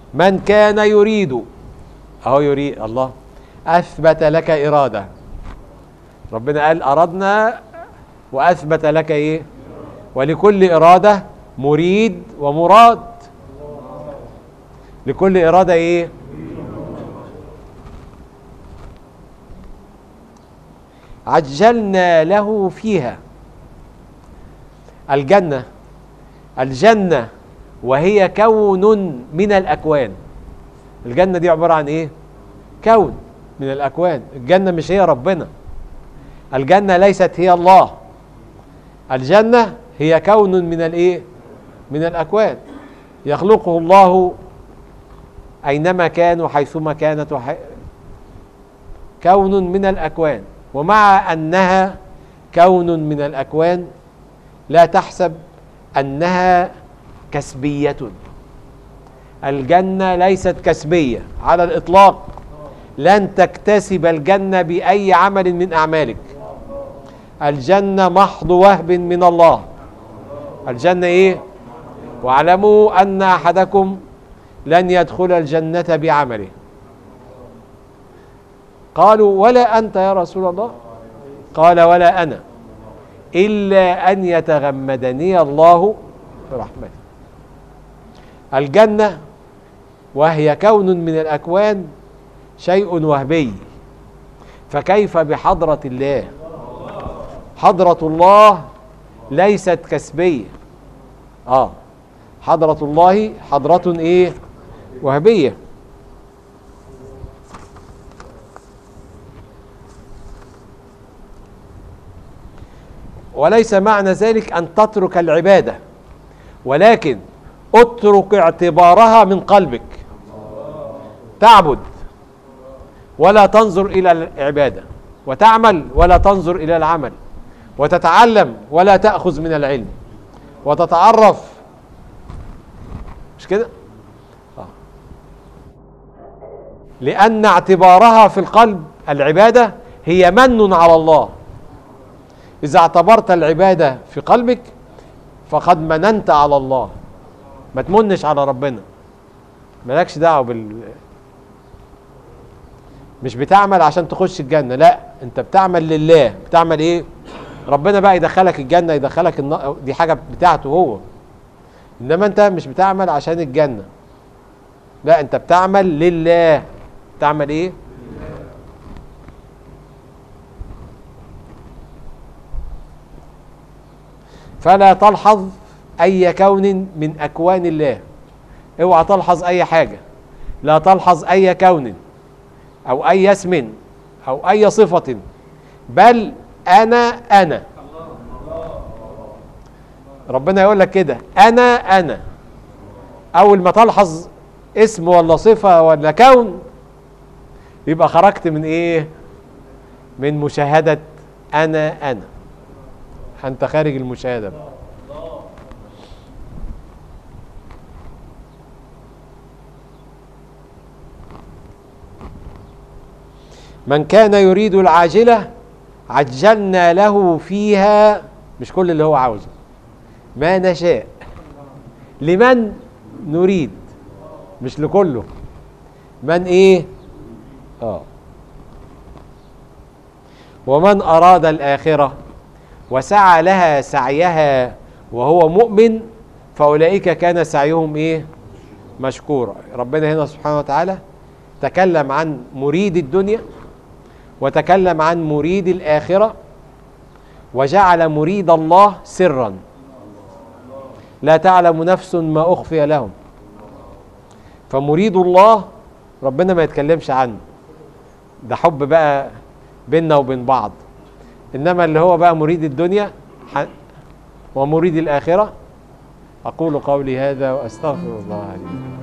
من كان يريد اهو يريد الله اثبت لك اراده ربنا قال اردنا واثبت لك ايه ولكل اراده مريد ومراد لكل اراده ايه عجلنا له فيها الجنه الجنه وهي كون من الاكوان الجنه دي عباره عن ايه كون من الاكوان الجنه مش هي ربنا الجنه ليست هي الله الجنه هي كون من الايه من الاكوان يخلقه الله اينما كان وحيثما كانت وحي... كون من الاكوان ومع انها كون من الاكوان لا تحسب انها كسبيه الجنه ليست كسبيه على الاطلاق لن تكتسب الجنه باي عمل من اعمالك الجنه محض وهب من الله الجنه ايه واعلموا ان احدكم لن يدخل الجنه بعمله قالوا ولا انت يا رسول الله قال ولا انا الا ان يتغمدني الله برحمته الجنه وهي كون من الاكوان شيء وهبي فكيف بحضره الله حضره الله ليست كسبيه اه حضره الله حضره ايه وهبيه وليس معنى ذلك ان تترك العباده ولكن اترك اعتبارها من قلبك تعبد ولا تنظر الى العباده وتعمل ولا تنظر الى العمل وتتعلم ولا تاخذ من العلم وتتعرف مش كده آه. لان اعتبارها في القلب العباده هي من على الله اذا اعتبرت العباده في قلبك فقد مننت على الله ما تمنش على ربنا مالكش دعوه بال مش بتعمل عشان تخش الجنه لا انت بتعمل لله بتعمل ايه ربنا بقى يدخلك الجنه يدخلك النا... دي حاجه بتاعته هو انما انت مش بتعمل عشان الجنه لا انت بتعمل لله بتعمل ايه فلا تلحظ اي كون من اكوان الله اوعى تلحظ اي حاجه لا تلحظ اي كون او اي اسم او اي صفه بل انا انا ربنا يقول لك كده انا انا اول ما تلحظ اسم ولا صفه ولا كون يبقى خرجت من ايه من مشاهده انا انا انت خارج المشاهده بقى. من كان يريد العاجله عجلنا له فيها مش كل اللي هو عاوزه ما نشاء لمن نريد مش لكله من ايه اه ومن اراد الاخره وسعى لها سعيها وهو مؤمن فاولئك كان سعيهم ايه مشكورا ربنا هنا سبحانه وتعالى تكلم عن مريد الدنيا وتكلم عن مريد الاخره وجعل مريد الله سرا لا تعلم نفس ما اخفي لهم فمريد الله ربنا ما يتكلمش عنه ده حب بقى بيننا وبين بعض انما اللي هو بقى مريد الدنيا ومريد الاخره اقول قولي هذا واستغفر الله لي